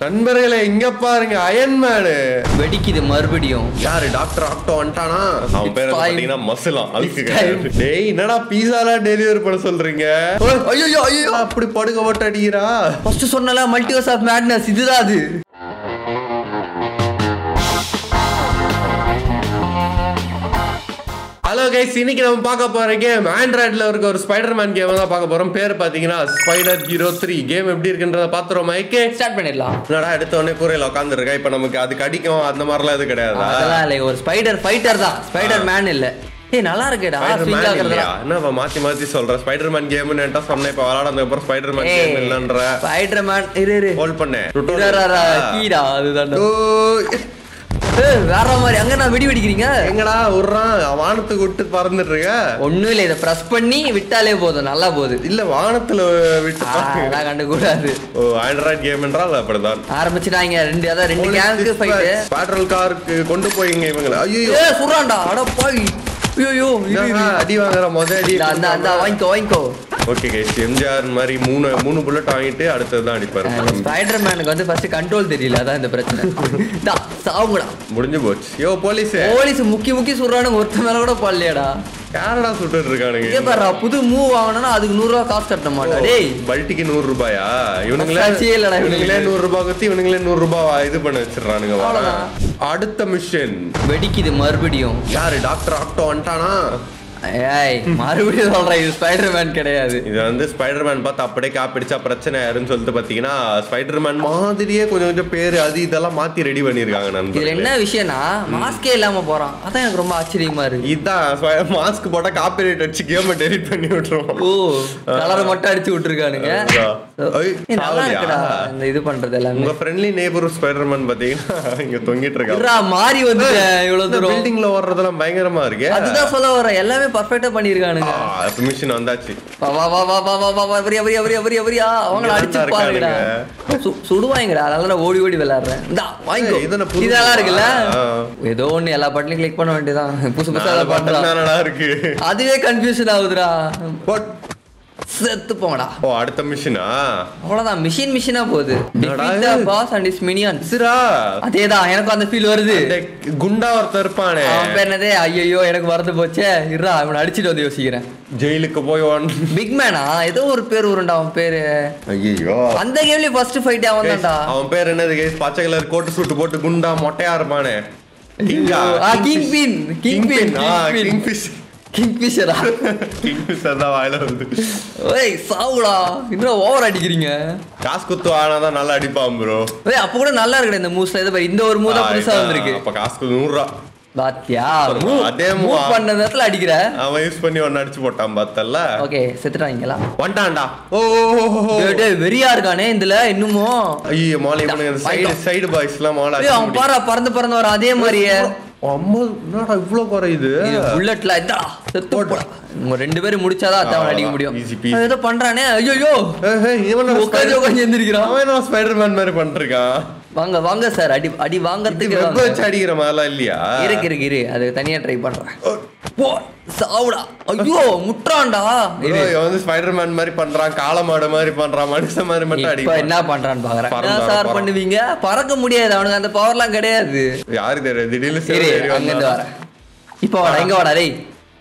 நண்பர்களே இங்க பாருங்க அயன்மேனு வெடிக்குது மறுபடியும் யாரு டாக்டர் ஆக்டோ வந்துட்டானா அவன் பேர் time. பாத்தீங்கன்னா மசிலாம் அதுக்கு It's கிடையாது. டேய் என்னடா பீஸாலாம் டெலிவரி பண்ண சொல்றீங்க ஐயோ ஐயோ அப்படி படுக்க போட்டு அடிக்கிறா ஃபர்ஸ்ட் சொன்னல மல்டிவர்ஸ் ஆஃப் மேட்னஸ் இதுதான் அது ஹலோ கைஸ் இன்னைக்கு நம்ம பார்க்க போற கேம் ஆண்ட்ராய்ட்ல இருக்க ஒரு ஸ்பைடர் மேன் கேம் தான் பார்க்க போறோம் பேர் பாத்தீங்கன்னா ஸ்பைடர் ஹீரோ த்ரீ கேம் எப்படி இருக்குன்றத பாத்துறோம் மைக்கே ஸ்டார்ட் பண்ணிடலாம் என்னடா எடுத்த உடனே கூரையில உட்காந்துருக்கா இப்ப நமக்கு அதுக்கு அடிக்கும் அந்த மாதிரிலாம் எது கிடையாதா அதெல்லாம் இல்லை ஒரு ஸ்பைடர் ஃபைட்டர் தான் ஸ்பைடர் மேன் இல்ல ஏய் நல்லா இருக்கேடா ஸ்பைடர் ஃபீல் மேன் ஆகுறதுல இல்லையா என்ன இப்ப மாத்தி மாத்தி சொல்ற ஸ்பைடர் மேன் கேம்னு சொன்னேன் இப்ப விளாட அப்புறம் ஸ்பைடர் மேன் கேம் இல்லன்ற ஸ்பைடர் மேன் இரு இரு ஹோல்ட் பண்ணேன் கீடா அதுதான் ஓய். ஏய், வேற மாதிரி அங்க நான் வெடி வெடிக்கிறீங்க எங்கடா விடுறான் வானத்துக்கு விட்டு பறந்துட்டு இருக்க ஒண்ணும் இல்ல இதை பிரஸ் பண்ணி விட்டாலே போதும் நல்லா போகுது இல்ல வானத்துல விட்டு ஆ, பாருங்க. அதெல்லாம் கண்டுக்கூடாது ஓ ஆண்ட்ராய்ட் கேம் என்றால் அப்படிதான் ஆரம்பிச்சுட்டாங்க ரெண்டு அதான் ரெண்டு கேங்க்கு ஃபைட்டு பேட்ரோல் காருக்கு கொண்டு போயிங்க இவங்களை ஐயோ ஏ சுடுறான்டா அட பாய் ஐயோ அடி வாங்குற முத அடி அந்த அந்த வாங்கிக்கோ வாங்கிக்கோ ஓகே கைஸ் எம்ஜிஆர் மாதிரி மூணு மூணு புல்லட் வாங்கிட்டு அடுத்தது தான் அடிப்பாரு ஸ்பைடர் மேனுக்கு வந்து ஃபர்ஸ்ட் கண்ட்ரோல் தெரியல அதான் இந்த பிரச்சனை டா சாவுங்கடா முடிஞ்சு போச்சு யோ போலீஸ் போலீஸ் முக்கி முக்கி சுடுறானுங்க ஒருத்த மேல கூட போடலையாடா யாரடா சுட்டு இங்கே இருக்கானுங்க பாரு புது மூவ் வாங்கினா அதுக்கு நூறு ரூபா காசு கட்ட மாட்டா டேய் பல்ட்டிக்கு நூறு ரூபாயா இவனுங்களே மனசாட்சியே இல்லடா இவனுங்களே இவனுங்களுக்கு. நூறு ரூபாய் குத்தி இவனுங்களே நூறு ரூபாய் இது பண்ண வச்சிடறானுங்க வா. அவ்வளவுதான். அடுத்த மிஷன் வெடிக்குது மறுபடியும் யாரு டாக்டர் ஆக்டோ வந்துட்டானா ஏய் மறுபடியும் சொல்றேன் இது ஸ்பைடர் மேன் கிடையாது இது வந்து ஸ்பைடர் மேன் பார்த்து அப்படியே காப்பிடிச்சா பிரச்சனை யாருன்னு சொல்லிட்டு பாத்தீங்கன்னா ஸ்பைடர் மேன் மாதிரியே கொஞ்சம் கொஞ்சம் பேரு அது இதெல்லாம் மாத்தி ரெடி பண்ணிருக்காங்க இதுல நண்பர்களே என்ன விஷயம்னா மாஸ்கே இல்லாம போறான் அதான் எனக்கு ரொம்ப ஆச்சரியமா இருக்கு இதான் மாஸ்க் போட்டா காப்பி ரைட் வச்சு கேம் டெலிட் பண்ணி விட்டுருவோம் ஓ கலரை மட்டும் அடிச்சு விட்டுருக்கானுங்க அதுதான். ஐய், ஏய், நல்லா சாவலியா? இருக்குடா இந்த இது பண்றது எல்லாமே உங்க ஃப்ரெண்ட்லி நேபர் ஸ்பைடர் மேன் பாத்தீங்கன்னா இங்க தொங்கிட்டு இருக்காங்க இருடா, மாறி வந்துட்டேன் இவ்வளவு தூரம் பில்டிங்ல ஓடுறதெல்லாம் பயங்கரமா இருக்கு அதுதான் சொல்ல வரேன் எல்லாமே பர்ஃபெக்ட்டா பண்ணிருக்கானுங்க மிஷின் வந்தாச்சு வா வா வா வா வா வா வா வா வரியா வரியா வரியா வரியா வரியா அவங்கள இங்க அடிச்சு தான் பாருங்கடா சு- சுடுவாங்கடா அதனால நான் ஓடி ஓடி விளையாடுறேன் இந்தா வாங்கிக்கோ ஏய், இதென்ன புது இதெல்லாம் இருக்குல்ல ஆ. ஏதோ ஒண்ணு எல்லா பாட்டிலையும் கிளிக் பண்ண வேண்டியதான் புதுசு புதுசா நாலு அதை பண்றான் button தானடா இருக்கு அதுவே கன்ஃபியூஷன் ஆகுதுடா What? செத்து போங்கடா ஓ அடுத்த மிஷினா அவ்வளவுதான் மிஷின் மிஷினா போகுது என்னடா Defeat the இது? boss and his minions சிரா அதேதான் எனக்கும் அந்த ஃபீல் வருது இந்த குண்டா ஒருத்தர் இருப்பானே அவன் பேர் என்னதே ஐயோ எனக்கு மறந்து போச்சே இருடா அவனை அடிச்சிட்டு வந்து யோசிக்கிறேன் ஜெயிலுக்கு போய் ஒன் பிக் மேனா ஏதோ ஒரு பேர் உருண்டா அவன் பேரு ஐயோ அந்த கேம்லயே ஃபர்ஸ்ட் ஃபைட் அவன் தான்டா அவன் பேர் என்னது guys? பச்சை கலர் கோட்டு சூட்டு போட்டு குண்டா மொட்டையா இருப்பானே கிங்கா ஆ kingpin kingpin kingfish கிங் ஃபிஷரா கிங் ஃபிஷ் தான் வாயில வந்து ஏய் சாவுடா இன்னும் ஓவர் அடிக்கிறீங்க காசு குத்து ஆனாதான் நல்லா அடிப்பான் ப்ரோ ஏய் அப்ப கூட நல்லா இருக்குடா இந்த மூவ்ஸ்ல இது பாரு, இந்த ஒரு மூவ் தான் புதுசா வந்திருக்கு அப்ப காசு குத்து நூறு ரூபா பாத்தியா அதே move மூவ் ஆ. பண்ண நேரத்துல அடிக்கிற அவன் யூஸ் பண்ணி ஒன்னு அடிச்சு போட்டான் பார்த்தல்ல ஓகே செத்துட்டாங்களா வந்துட்டான்டா ஓ ஓ, ஓ, ஓ, ஓ. டேய், டேய், வெறியா இருக்கானே இதுல இன்னுமும் ஐயோ மாலை இவனுங்க சைடு சைடு பாய்ஸ் எல்லாம் மாலை ஏய், அவன் பாரு பறந்து பறந்து வர அதே மாதிரியே அம்மா என்னடா இவ்வளவு குறையுது புல்லட்ல இதா செத்து போடா உங்க ரெண்டு பேரும் முடிச்சாதான் அதான் அடிக்க முடியும் Easy peasy. அவன் ஏதோ பண்றானே ஐயோ ஏய், ஏய், இவன் என்ன உட்காந்து Spider- உட்காந்து எந்திரிக்கிறான் அவன் என்ன ஸ்பைடர் மேன் மாதிரி பண்ணிருக்கான் வாங்க வாங்க சார் அடி அடி வாங்கறதுக்கு வெப்ப வாங்க. வச்சு அடிக்கிற மாதிரிலாம் இல்லையா இருக்கு இருக்கு இரு அது தனியா ட்ரை பண்றேன் போ சாவுடா ஐயோ முட்டுறான்டா bro, இவன் வந்து ஸ்பைடர் மேன் மாதிரி பண்றான் காளமாடு மாதிரி பண்றான் மனுஷன் மாதிரி மட்டும் இப்ப அடிப்பான் என்ன பண்றான்னு பாக்குறேன் பறந்து என்ன வர சார் போறான். பண்ணுவீங்க பறக்க முடியாது அவனுக்கு அந்த பவர்லாம் கிடையாது யாரு தெரியும் திடீர்னு இரு சேவல் ஏறி அங்க இருந்து வந்தான். வரேன் இப்ப வாடா இங்க வாடா டேய்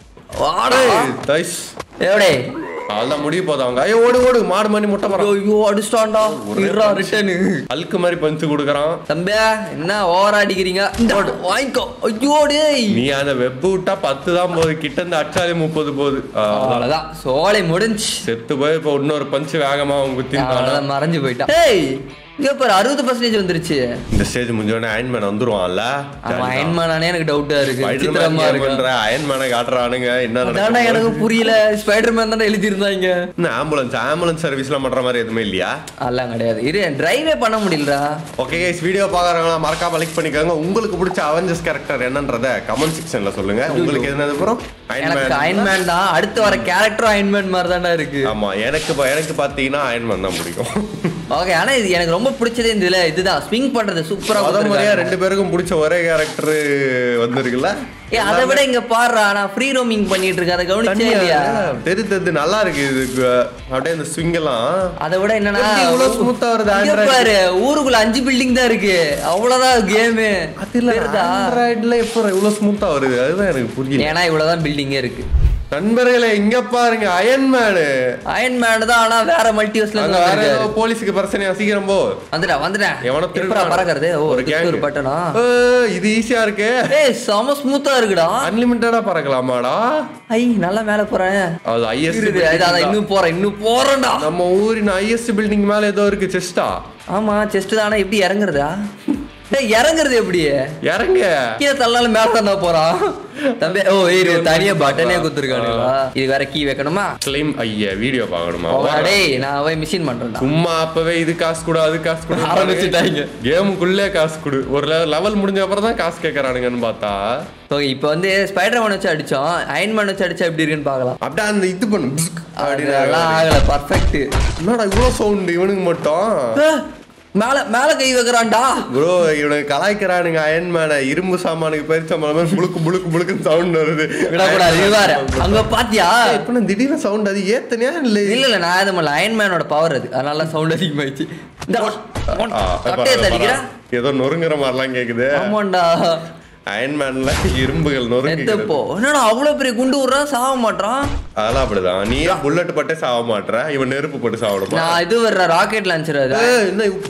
வாடா ஏய், தைஸ். எவடே அவ்வளவுதான் முடிய போதும் அவங்க ஐயோ ஓடு ஓடு மாடு மணி முட்டை போறான் ஐயோ அடிச்சிட்டான்டா இருடா ரிட்டர்னு அல்க்கு மாதிரி பஞ்சு கொடுக்குறான் தம்பியா என்ன ஓவர் அடிக்கிறீங்க இந்த வாங்கிக்கோ ஐயோ டேய் நீ அந்த வெப் விட்டா பத்து தான் போகுது கிட்ட இருந்து அடிச்சாலே முப்பது போகுது ஆ, அவ்வளவுதான். அவ்வளவுதான் சோலை முடிஞ்சு செத்து போய் இப்ப இன்னொரு பஞ்சு வேகமா அவங்க குத்திருக்காங்க அவ்வளவுதான் மறைஞ்சு போயிட்டான் டேய் இங்க பாரு அறுபது பர்சன்டேஜ் வந்துருச்சு இந்த ஸ்டேஜ் முடிஞ்சோடனே அயன்மேன் வந்துருவான்ல அவன் அயன்மேனானே எனக்கு டவுட்டா இருக்கு விசித்திரமா இருக்கு அயன்மேனை காட்டுறானுங்க என்ன அதான்டா நடக்கும் எனக்கு புரியல ஸ்பைடர் மேன் தானே எழுதியிருந்தாங்க ஆம்புலன்ஸ் ஆம்புலன்ஸ் சர்வீஸ்லாம் பண்ற மாதிரி எதுவுமே இல்லையா அதெல்லாம் கிடையாது இரு டிரைவே பண்ண முடியலடா ஓகே கைஸ் வீடியோ பாக்குறவங்களா மறக்காம லைக் பண்ணிக்கோங்க உங்களுக்கு பிடிச்ச அவெஞ்சர்ஸ் கேரக்டர் என்னன்றத கமெண்ட் செக்ஷன்ல சொல்லுங்க உங்களுக்கு என்னது அப்புறம் எனக்கு அயன்மேன் தான் அடுத்து வர கேரக்டரும் அயன்மேன் மாதிரி தான்டா இருக்கு ஆமா எனக்கு பா- எனக்கு பாத்தீங்கன்னா அயன்மேன் தான் பிடிக்கும் ஓகே ஆனா இது எனக்கு ரொம்ப பிடிச்சது இந்த இதுல இதுதான் ஸ்விங் பண்றது சூப்பரா முத முறையா கொடுத்திருக்காங்க. ரெண்டு பேருக்கும் பிடிச்ச ஒரே கேரக்டர் வந்திருக்குல்ல ஏ அதை விட இங்க பாடுறா நான் ஃப்ரீ ரோமிங் பண்ணிட்டு இருக்கேன் அதை கவனிச்சே இல்லையா தெரி தெரிது நல்லா இருக்கு இது அப்படியே இந்த ஸ்விங் எல்லாம் அதை விட என்னன்னா எப்படி இவ்வளவு smooth ஆ வருது இங்க Android? பாரு ஊருக்குள்ள அஞ்சு பில்டிங் தான் இருக்கு அவ்வளவுதான் கேமு அது இல்ல ஆண்ட்ராய்டுல எப்போ இவ்வளவு ஸ்மூத்தா வருது அதுதான் எனக்கு புரியல ஏன்னா இவ்வளவுதான் பில்டிங்கே இருக்கு நண்பர்களே இங்க பாருங்க அயன்மேனு அயன் மேன் தான் ஆனா வேற மல்டிவர்ஸ்ல அங்க இருந்து வேற வந்திருக்காரு. ஏதோ போலீஸுக்கு பிரச்சனையா சீக்கிரம் போ வந்துடா வந்துட்டேன் எவனோ எப்படா திருடுறான். பறக்கிறது ஓ ஒரு ஒரு gang. ஒரு பட்டனா ஏய், இது ஈஸியா இருக்கு ஏய் செம ஸ்மூத்தா இருக்குடா அன்லிமிட்டடா பறக்கலாமாடா ஐ நல்லா மேல போறேன் அது இரு, அதான் ஐஎஸ்டி இன்னும் போறேன் இன்னும் போறேன்டா நம்ம ஊரின் ஐஎஸ்டி பில்டிங் மேல ஏதோ இருக்கு செஸ்டா ஆமா செஸ்ட் தானே எப்படி இறங்குறதா டேய் இறங்குறது எப்படி இறங்க கீழே தள்ளாலும் மேல தானே போறான் தம்பி ஓ ஏய் தனியா பட்டனே குத்துருக்கானுங்களா இது வேற கீ வைக்கணுமா கிளைம் ஐயா வீடியோ பார்க்கணுமா போடா டேய் நான் அவன் மிஷின் பண்றேன்டா சும்மா அப்பவே இது காசு கொடு அது காசு கொடு ஆரம்பிச்சுட்டாங்க. கேமுக்குள்ளே காசு கொடு ஒரு லெவல் முடிஞ்ச அப்புறம் தான் காசு கேட்கறானுங்கன்னு பார்த்தா ஓகே இப்போ வந்து ஸ்பைடர் மேன் வச்சு அடிச்சோம் அயன் மேன் வச்சு அடிச்சா எப்படி இருக்குன்னு பார்க்கலாம் அப்படியே அந்த இது பண்ணு பிஸ்க் அப்படின்னு அதெல்லாம் ஆகல பர்ஃபெக்ட் என்னடா இவ்வளோ சவுண்ட் இவனுக்கு மட்டும் மேல மேல கை வைக்கிறான்டா ப்ரோ இவனுக்கு கலாய்க்கிறானுங்க அயன்மேன இரும்பு சாமானுக்கு பறிச்ச மாதிரி புளுக்கு புளுக்கு புளுக்குன்னு சவுண்ட் வருது விடக்கூடாது இது வேற அங்க பாத்தியா இப்ப நான் திடீர்னு சவுண்ட் அது ஏத்தனையா இல்ல இல்ல இல்ல நான் இது பண்ணல அயன் மேனோட பவர் அது அதனால சவுண்ட் அதிகமாயிடுச்சு இந்த ஆ, கட்டையை பரவாயில்ல, தடிக்கிறா பரவாயில்ல. ஏதோ நொறுங்குற மாதிரிலாம் கேக்குது ஆமாண்டா அயன்மேன்ல இரும்புகள் நொறுங்கு எத்தப்போ என்னடா அவ்வளவு பெரிய குண்டு விடுறான் சாக மாட்டான் அதெல்லாம் அப்படிதான் நீ புல்லட் பட்டே சாக மாட்ற இவன் நெருப்பு பட்டு சாப்பிடுமா நான் இது வர்ற ராக்கெட் லான்ச்சர் அது ஏய், என்ன இவ்-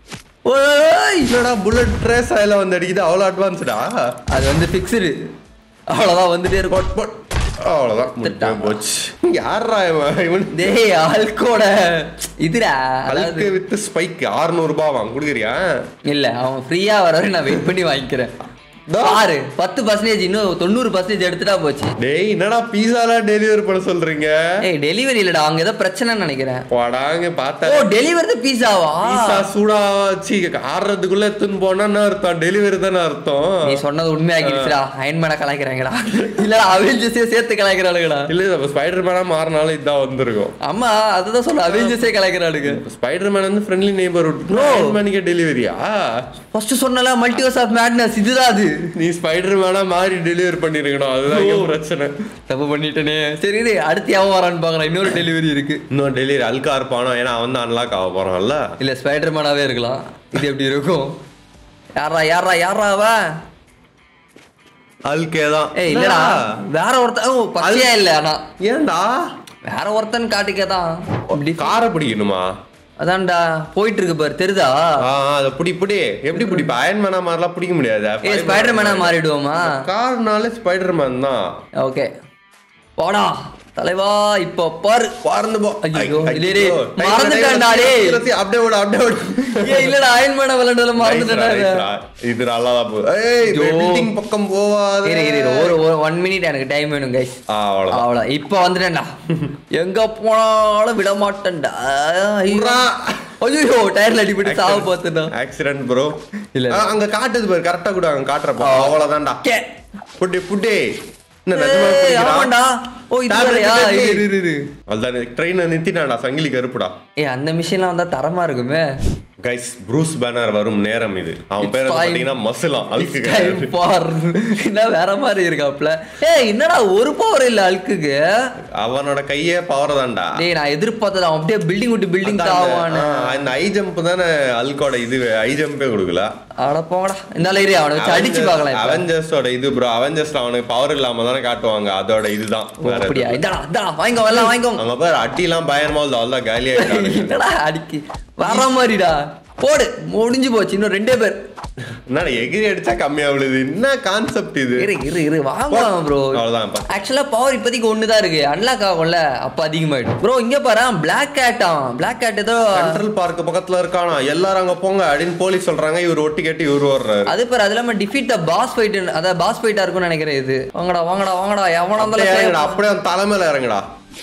ஓய்! என்னடா புல்லட் ட்ரேஸ் ஆயில வந்து அடிக்குது அவ்வளவு அட்வான்ஸ்டா அது வந்து ஃபிக்ஸ்டு அவ்வளவுதான் வந்துட்டே இருக்கும் பொட் பொட் அவ்வளவுதான் முடிஞ்சே போச்சு யாரா இவன் இவன் டேய் ஆல்கோட இதுடா அதாவது அல்கு வித் ஸ்பைக் 600 ரூபாய் வாங்க குடுக்குறியா இல்ல அவன் ஃப்ரீயா வர வரை நான் வெயிட் பண்ணி வாங்கிக்கிறேன் பாரு பத்து பர்சன்டேஜ் இன்னும் தொண்ணூறு பர்சன்டேஜ் எடுத்துட்டா போச்சு டேய் என்னடா பீஸாலாம் டெலிவரி பண்ண சொல்றீங்க ஏய் டெலிவரி இல்லடா அங்க ஏதோ பிரச்சனைன்னு நினைக்கிறேன் போடாங்க பார்த்தா ஓ டெலிவரி பீஸாவா பீஸா சூடா வச்சு ஆடுறதுக்குள்ள எடுத்துன்னு போனா என்ன அர்த்தம் டெலிவரி தானே அர்த்தம் நீ சொன்னது உண்மையாகிடுச்சுடா அயன்மேன கலாய்க்கிறாங்கடா இல்ல அவெஞ்சர்ஸே சேர்த்து கலாய்க்கிறாளுங்கடா இல்ல நம்ம ஸ்பைடர் மேனா மாறினாலும் இதான் வந்திருக்கும் ஆமா அதுதான் சொல்ல அவெஞ்சர்ஸே கலாய்க்கிறாளுங்க ஸ்பைடர் மேன் வந்து ஃப்ரெண்ட்லி நெய்பர்ஹுட் மேனுக்கே டெலிவரியா ஃபர்ஸ்ட் சொன்னல மல்டிவர்ஸ் ஆஃப் மேட்னஸ் இதுதான் அது நீ ஸ்பைடர் மேனா மாறி டெலிவரி பண்ணிருக்கணும் அதுதான் இங்க பிரச்சனை தப்பு பண்ணிட்டேனே சரி இரு அடுத்து எவன் வரான்னு பாக்குறேன் இன்னொரு டெலிவரி இருக்கு இன்னும் டெலிவரி அல்கா இருப்பானோ ஏன்னா அவன் தான் அன்லாக் ஆக போறான்ல இல்ல ஸ்பைடர் மேனாவே இருக்கலாம் இது எப்படி இருக்கும் யாரா யாரா யாரா அவன் அல்கே தான் ஏய் இல்லடா வேற ஒருத்தன் ஓ பச்சையா இல்ல ஆனா ஏன்டா வேற ஒருத்தன் காட்டிக்கதான் இப்படி காரை பிடிக்கணுமா அதான்டா போயிட்டு இருக்கு பாரு தெரியுதா ஆ அதை பிடி பிடி எப்படி பிடிப்ப அயன் மேனா மாதிரிலாம் பிடிக்க முடியாது ஏ ஸ்பைடர் மேனா மாறிடுவோமா கார்னாலே ஸ்பைடர் மேன் தான் ஓகே போடா தலைவா இப்போ பாரு பறந்து போ ஐயோ, ஐ- இல்லையே, டேய், ஐயோ, மறந்துட்டேன்டா, டேய். ரசி, அப்படியே விடு அப்படியே விடு ஏ இல்லடா அயன் மேன விளையாண்டதுல மறந்துட்டேன் Nice ரா, nice ரா. இது நல்லா தான் போகுது ஏய் ஐயோ. பில்டிங் பக்கம் போவாத இரு இரு இரு, ஒரு ஒரு ஒன் மினிட் எனக்கு டைம் வேணும் கைஸ் அவ்வளவுதான் அவ்வளோ இப்போ வந்துட்டேன்டா எங்க போனாலும் விட மாட்டேன்டா உர்ரா. ஐயோ டயர்ல அடிபட்டு சாவ பார்த்துடா ஆக்சிடென்ட் ப்ரோ இல்ல. இல்ல அங்க காட்டுது பாரு கரெக்டா கூட அங்க காட்டுறப்ப அவ்வளவுதான்டா கே புட்டி புட்டி என்ன நிஜமா ஏய், புடிக்கிறா? ஆமாண்டா ஓ இது Tablet வேறயா tablet. இரு இரு இரு அதுதான் ட்ரெயினை நிறுத்தினாடா சங்கிலி கருப்புடா ஏ அந்த மிஷின்லாம் வந்தா தரமா இருக்குமே கைஸ் ப்ரூஸ் பேனர் வரும் நேரம் இது அவன் பேர் time. பாத்தீங்கன்னா மசிலாம் அழுக்கு டைம் கிடையாது பார் என்ன வேற மாதிரி இருக்காப்ல ஏய் என்னடா ஒரு பவர் இல்ல அல்குக்கு அவனோட கையே பவர் தான்டா டேய் நான் எதிர்பார்த்தது அவன் அப்படியே பில்டிங் விட்டு பில்டிங் தாவான்னு ஆ, இந்த ஐ ஜம்ப் தானே அல்கோட இது ஐ ஜம்பே கொடுக்கல அட போங்கடா இந்த ஏரியா அவனை வச்சு அடிச்சு பார்க்கலாம் இப்ப. அவெஞ்சர்ஸோட இது ப்ரோ அவெஞ்சர்ஸ்ல அவனுக்கு பவர் இல்லாம தானே காட்டுவாங்க அதோட இதுதான் ஓ, வேற அப்படியா எதுவும் இல்ல. இந்தா இந்தா வாங்கிக்கோ எல்லாம் வாங்கிக்கோ அங்க பாரு அட்டிலாம் பயங்கரமா வருது அவ்வளவுதான் காலியாயிட்டாங்க என்னடா அடிக்கி வர மாதிரிடா போடு முடிஞ்சு போச்சு இன்னும் ரெண்டே பேர் என்னடா எகிரி அடிச்சா கம்மியா விழுது என்ன கான்செப்ட் இது இரு இரு இரு வாங்கலாம் ப்ரோ அவ்வளவுதான் இப்ப. ஆக்சுவலா பவர் இப்போதைக்கு ஒன்று தான் இருக்கு அன்லாக் ஆகும்ல அப்போ அதிகமாயிடும் ப்ரோ இங்க பாரு பிளாக் கேட் அவன் பிளாக் கேட் ஏதோ சென்ட்ரல் பார்க் பக்கத்துல இருக்கானா எல்லாரும் அங்க போங்க அப்படின்னு போலீஸ் சொல்றாங்க இவர் ஒட்டி கேட்டு இவர் வர்றாரு அது பாரு அது இல்லாம டிஃபீட் த பாஸ் ஃபைட் அத பாஸ் ஃபைட்டா இருக்கும்னு நினைக்கிறேன் இது வாங்கடா வாங்கடா வாங்கடா எவனா அப்படியே இறங்குடா, இருந்தாலும் அப்படியே அவன் தலைமையில இறங்குடா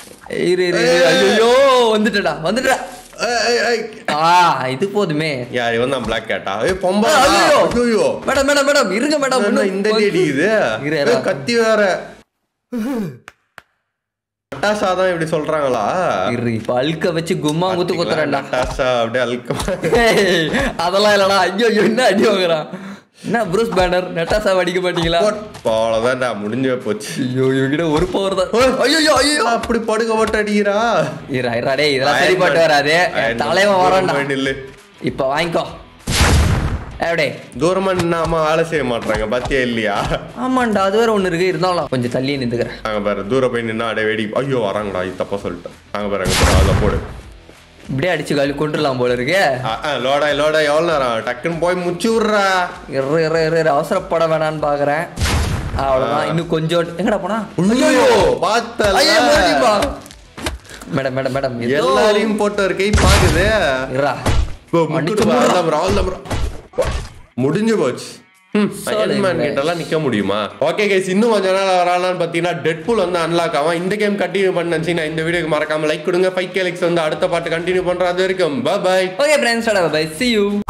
இரு இரு இரு. ஐயோ வந்துட்டடா வந்துட்டா ஏய், ஏய், ஏய். ஆ இது போதுமே யார் இவன் தான் பிளாக் கேட்டா ஏய் பொம்பா ஐயோ. ஐயோ மேடம் மேடம் மேடம் இருங்க மேடம் என்ன இந்த அடி அடிக்குது இரு, ஏய், இரு. கத்தி வேற நட்டாஷா தான் இப்படி சொல்றாங்களா இரு இப்ப அழுக்க வச்சு கும்மா குத்து குத்துறேன்டா நட்டாஷா அப்படியே அழுக்கமா ஏய், அதெல்லாம் இல்லடா ஐயோ ஐயோ, என்ன அடி வாங்குறான் என்ன ப்ரூஸ் பேனர் நெட்டாசா அடிக்க மாட்டீங்களா அவ்வளவுதான்டா முடிஞ்சே போச்சு ஐயோ இவங்கிட்ட ஒரு பவர் தான் ஐயோ ஐயோ அப்படி படுக்க போட்டு அடிக்கிறா இரா இரா டேய் இதெல்லாம் சரிப்பட்டு வராது என் தலைவன் வரான்டா போய் நில்லு இப்ப வாங்கிக்கோ எப்படி தூரமா நின்னாம வேலை செய்ய மாட்டாங்க பாத்தியா இல்லையா ஆமாண்டா அது வேற ஒண்ணு இருக்கு இருந்தாலும் கொஞ்சம் தள்ளி நின்றுக்கிறேன் அங்க பாரு தூரம் போய் நின்னா அடைய வேடி ஐயோ வராங்கடா இது தப்பா சொல்லிட்டேன் அங்க பாரு அங்க பாரு அதில் போடு இப்படியே அடிச்சு கழி கொண்டுலாம் போல இருக்கே லோடாய் லோடாய் எவ்வளோ நேரம் டக்குன்னு போய் முச்சு விட்றா இரு இரு இரு இரு, அவசரப்பட வேணான்னு பாக்குறேன் அவ்வளவுதான் இன்னும் கொஞ்சம் எங்கடா போனா ஐயோ பார்த்தல ஐயோ, மறுபடியுமா? மேடம் மேடம் மேடம் ஏதோ எல்லாரையும் போட்டு ஒரு கை பாக்குது இருடா. இப்போ அடிச்சு முட்டுட்டு மூடுடா. வா, அவ்வளவுதான் bro, அவ்வளவுதான் bro. முடிஞ்சு போச்சு அயன்மேன் கிட்ட எல்லாம் நிக்க முடியுமா ஓகே கைஸ் இன்னும் கொஞ்ச நாள் வராலான்னு பாத்தீங்கன்னா டெட்பூல் வந்து அன்லாக் ஆகும் இந்த கேம் கண்டினியூ பண்ணீங்கன்னா இந்த வீடியோக்கு மறக்காம லைக் கொடுங்க ஃபைவ் கேலிக்ஸ் வந்து அடுத்த பாட்டு கண்டினியூ பண்றது வரைக்கும் bye okay friends bye see you